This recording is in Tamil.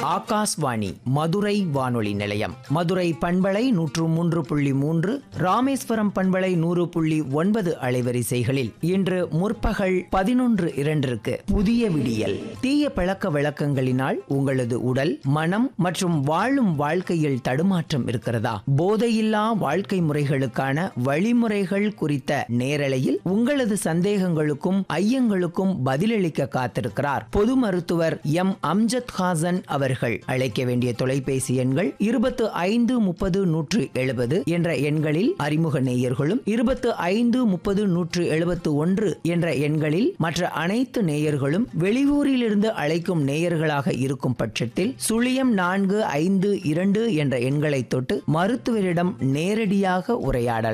ஆகாஷ்வாணி மதுரை வானொலி நிலையம் மதுரை பண்பலை நூற்று மூன்று புள்ளி மூன்று ராமேஸ்வரம் பண்பலை நூறு புள்ளி ஒன்பது அலைவரிசைகளில் இன்று முற்பகல் பதினொன்று இரண்டிற்கு புதிய விடியல் தீய பழக்க வழக்கங்களினால் உங்களது உடல் மனம் மற்றும் வாழும் வாழ்க்கையில் தடுமாற்றம் இருக்கிறதா போதையில்லா வாழ்க்கை முறைகளுக்கான வழிமுறைகள் குறித்த நேரலையில் உங்களது சந்தேகங்களுக்கும் ஐயங்களுக்கும் பதிலளிக்க காத்திருக்கிறார் பொது மருத்துவர் எம் அம்ஜத் ஹாசன் அவர்கள் அழைக்க வேண்டிய தொலைபேசி எண்கள் இருபத்து ஐந்து முப்பது நூற்று எழுபது என்ற எண்களில் அறிமுக நேயர்களும் இருபத்து ஐந்து முப்பது நூற்று எழுபத்து ஒன்று என்ற எண்களில் மற்ற அனைத்து நேயர்களும் வெளியூரிலிருந்து அழைக்கும் நேயர்களாக இருக்கும் பட்சத்தில் சுழியம் நான்கு ஐந்து இரண்டு என்ற எண்களை தொட்டு மருத்துவரிடம் நேரடியாக உரையாடலாம்